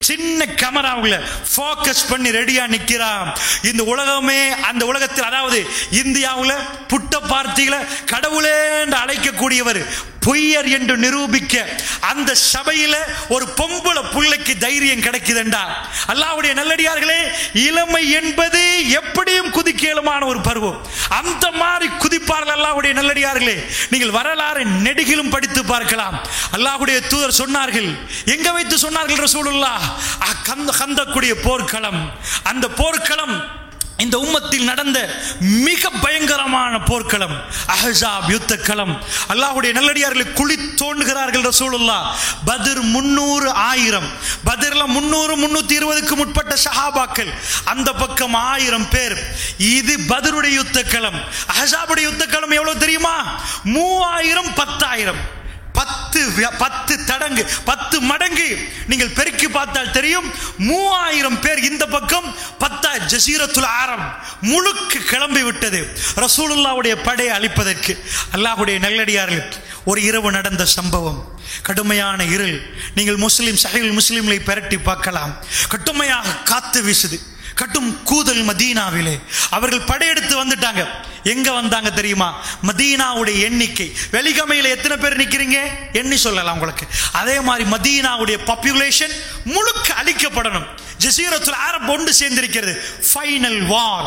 சின்ன கேமராவுல ஃபோக்கஸ் பண்ணி ரெடியா நிக்கிறான் இந்த உலகமே அந்த உலகத்தில் அதாவது இந்தியாவுல புட்ட பார்த்தீங்கள கடவுளே என்று அழைக்கக்கூடியவர் பொய்யர் என்று நிரூபிக்க அந்த சபையில ஒரு பொம்புல புள்ளைக்கு தைரியம் கிடைக்குதுண்டா அல்லாவுடைய நல்லடியார்களே இளமை என்பது எப்படியும் குதிக்கேலுமான ஒரு பருவம் அந்த மாதிரி குதிப்பார்கள் அல்லாவுடைய நல்லடியார்களே நீங்கள் வரலாறு நெடுகிலும் படித்து பார்க்கலாம் அல்லாஹ்வுடைய தூதர் சொன்னார்கள் எங்க வைத்து சொன்னார்கள் ரசூலுல்லாஹ் அஹ், கந்த கந்தக்கூடிய போர்க்களம் அந்த போர்க்களம் இந்த உம்மத்தில் நடந்த மிக பயங்கரமான போர்க்களம் அஹசாப் யுத்த களம் அல்லாஹ்வுடைய நல்லடியார்களை குழி தோண்டுகிறார்கள் ரசூலுல்லா பத்ர் முன்னூறு ஆயிரம் பத்ர்ல முன்னூறு முன்னூத்தி இருபதுக்கு முற்பட்ட சஹாபாக்கள் அந்த பக்கம் ஆயிரம் பேர் இது பத்ருடைய யுத்த களம் அஹசாபுடைய யுத்த களம் எவ்வளவு தெரியுமா மூவாயிரம் பத்தாயிரம் பத்து விய- பத்து தடங்கு பத்து மடங்கு நீங்கள் பெருக்கி பார்த்தால் தெரியும் மூவாயிரம் பேர் இந்த பக்கம் பத்தா ஜசீரத்துல் ஆரம் முழுக்க கிளம்பி விட்டது ரசூலுல்லாவுடைய படையை அழிப்பதற்கு அல்லாஹ்வுடைய நல்லடியார்கள் ஒரு இரவு நடந்த சம்பவம் கடுமையான இருள் நீங்கள் முஸ்லிம் சஹீல் முஸ்லிம்களை பெரட்டி பார்க்கலாம் கடுமையாக காத்து வீசுது கட்டும் கூதல் மதீனாவிலே அவர்கள் படையெடுத்து வந்துட்டாங்க எங்க வந்தாங்க தெரியுமா மதீனாவுடைய எண்ணிக்கை வெளிகமையில எத்தனை பேர் நிக்கிறீங்க எண்ணி சொல்லலாம் உங்களுக்கு அதே மாதிரி மதீனாவுடைய பாப்புலேஷன் முழுக்க அழிக்கப்படணும் ஜசீரத்துல அரப் ஒன்று சேர்ந்திருக்கிறது ஃபைனல் வார்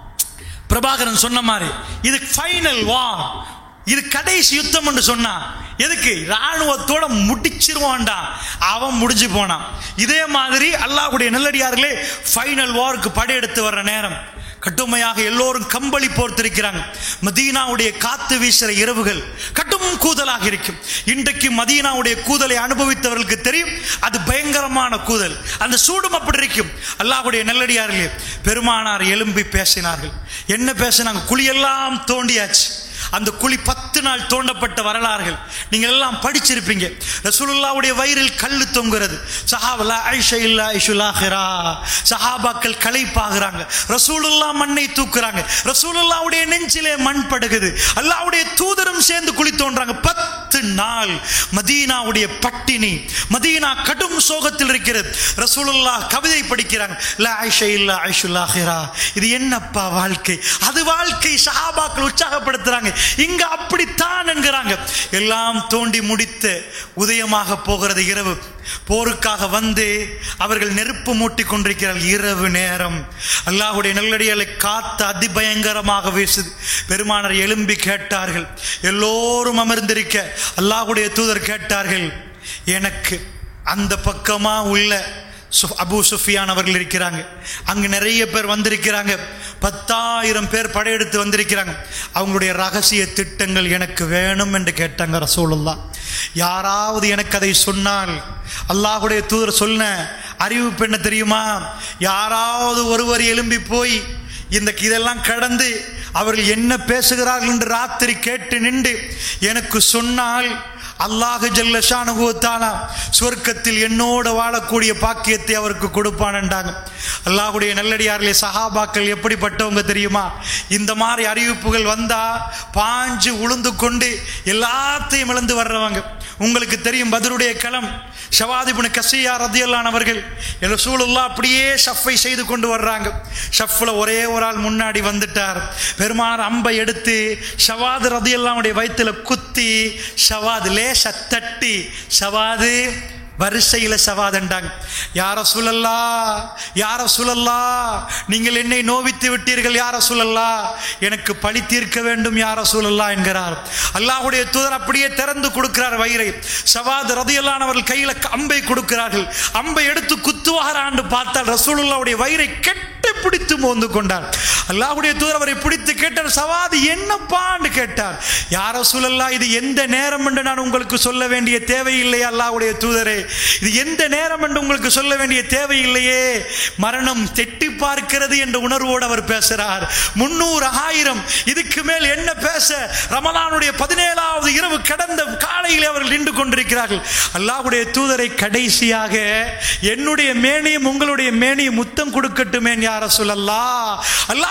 பிரபாகரன் சொன்ன மாதிரி இது ஃபைனல் வார் இது கடைசி யுத்தம் என்று சொன்னா எதுக்கு ராணுவத்தோட முடிச்சிருவான்டா அவன் முடிஞ்சு போனான் இதே மாதிரி அல்லாஹ்வுடைய நல்லடியார்களே ஃபைனல் வாருக்கு படையெடுத்து வர்ற நேரம் கட்டுமையாக எல்லோரும் கம்பளி போர்த்திருக்கிறாங்க மதீனாவுடைய காத்து வீசுற இரவுகள் கட்டும் கூதலாக இருக்கும் இன்றைக்கு மதீனாவுடைய கூதலை அனுபவித்தவர்களுக்கு தெரியும் அது பயங்கரமான கூதல் அந்த சூடும் அப்படி இருக்கும் அல்லாஹ்வுடைய நல்லடியார்களே பெருமானார் எழும்பி பேசினார்கள் என்ன பேசினாங்க குழியெல்லாம் தோண்டியாச்சு அந்த குழி பத்து நாள் தோண்டப்பட்ட வரலாறுகள் நீங்க எல்லாம் படிச்சிருப்பீங்க ரசூலுல்லாவுடைய வயிறில் கல்லு தொங்குறது சஹாபலா ஐஷா இல்லா ஐஷுலாஹிரா சஹாபாக்கள் களைப்பாகிறாங்க ரசூலுல்லா மண்ணை தூக்குறாங்க ரசூலுல்லாவுடைய நெஞ்சிலே மண் படுகுது அல்லாவுடைய தூதரும் சேர்ந்து குழி தோன்றாங்க பத்து நாள் மதீனாவுடைய பட்டினி மதீனா கடும் சோகத்தில் இருக்கிறது ரசூலுல்லா கவிதை படிக்கிறாங்க லா ஐஷா இல்லா ஐஷுலாஹிரா இது என்னப்பா வாழ்க்கை அது வாழ்க்கை சஹாபாக்கள் உற்சாகப்படுத்துறாங்க இங்க அப்படித்தான் என்கிறாங்க எல்லாம் தோண்டி முடித்து உதயமாக போகிறது இரவு போருக்காக வந்து அவர்கள் நெருப்பு மூட்டி கொண்டிருக்கிறார்கள் இரவு நேரம் அல்லாஹ்வுடைய நல்லடியாலை காத்து அதிபயங்கரமாக வீசுது பெருமானர் எழும்பி கேட்டார்கள் எல்லோரும் அமர்ந்திருக்க அல்லாஹ்வுடைய தூதர் கேட்டார்கள் எனக்கு அந்த பக்கமா உள்ள சு- அபூ சுஃபியான் அவர்கள் இருக்கிறாங்க அங்கு நிறைய பேர் வந்திருக்கிறாங்க பத்தாயிரம் பேர் படையெடுத்து வந்திருக்கிறாங்க அவங்களுடைய ரகசிய திட்டங்கள் எனக்கு வேணும் என்று கேட்டாங்க ரசூலுல்லா யாராவது எனக்கு அதை சொன்னால் அல்லாஹ்வுடைய தூதர் சொன்ன அறிவிப்பு என்ன தெரியுமா யாராவது ஒருவர் எழும்பி போய் இந்த இதெல்லாம் கடந்து அவர்கள் என்ன பேசுகிறார்கள் என்று ராத்திரி கேட்டு நின்று எனக்கு சொன்னால் அல்லாஹு ஜல்லஷானுகுவத்தானா சொர்க்கத்தில் என்னோட வாழக்கூடிய பாக்கியத்தை அவருக்கு கொடுப்பான்ண்டாங்க அல்லாஹுடைய நல்லடியார்களே சஹாபாக்கள் எப்படிப்பட்டவங்க தெரியுமா இந்த மாதிரி அறிவிப்புகள் வந்தா பாஞ்சு உளுந்து கொண்டு எல்லாத்தையும் இழந்து வர்றவங்க உங்களுக்கு தெரியும் பதருடைய களம் ஷவாதிபுன கசியா ரதியல்லான் அவர்கள் ரசூலுல்லா அப்படியே ஷஃப்பை செய்து கொண்டு வர்றாங்க ஷஃப்ல ஒரே ஒரு ஆள் முன்னாடி வந்துட்டார் பெருமானார் அம்பை எடுத்து ஷவாது ரதியல்லாவுடைய வயித்துல குத்தி ஷவாது லேச தட்டி ஷவாது வரிசையில சவாதண்டாங்க யார சுழல்லா யார சுழல்லா நீங்கள் என்னை நோவித்து விட்டீர்கள் யார சுழல்லா எனக்கு பழி தீர்க்க வேண்டும் யார சுழல்லா என்கிறார் அல்லாஹ்வுடைய தூதர் அப்படியே திறந்து கொடுக்கிறார் வயிறை சவாத் ரதியல்லானவர்கள் கையில அம்பை கொடுக்கிறார்கள் அம்பை எடுத்து குத்துவாரான்னு பார்த்தால் ரசூலுல்லாவுடைய வயிறை கெட்டு பிடித்து மோந்து கொண்டார் அல்லாஹ்வுடைய தூதர் அவரை பிடித்து கேட்டார் சவாது என்னப்பான்னு கேட்டார் யார சூழல்லா இது எந்த நேரம் என்று நான் உங்களுக்கு சொல்ல வேண்டிய தேவையில்லை அல்லாஹ்வுடைய தூதரே இது எந்த நேரம் என்று உங்களுக்கு சொல்ல வேண்டிய தேவையில்லையே மரணம் தெட்டி பார்க்கிறது என்ற உணர்வோடு அவர் பேசுறார் முன்னூறு ஆயிரம் இதுக்கு மேல் என்ன பேச ரமலானுடைய பதினேழாவது இரவு கடந்த காலையில் அவர்கள் நின்று கொண்டிருக்கிறார்கள் அல்லாஹ்வுடைய தூதரை கடைசியாக என்னுடைய மேனியும் உங்களுடைய மேனியும் முத்தம் கொடுக்கட்டுமே யார சொல்லல்லா அல்லாஹ்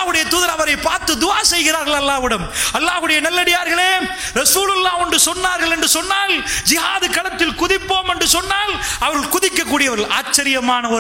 அல்லாஹ்வுடைய தூதர் அவரை பார்த்து துஆ செய்கிறார்கள் அல்லாஹ்விடம் அல்லாஹ்வுடைய நல்லடியார்களே ரசூலுல்லாஹ் ஒன்று சொன்னார்கள் என்று சொன்னால் ஜிஹாது களத்தில் குதிப்போம் என்று சொன்னால் அவர்கள் குதிக்கக்கூடியவர்கள் ஆச்சரியமான ஒரு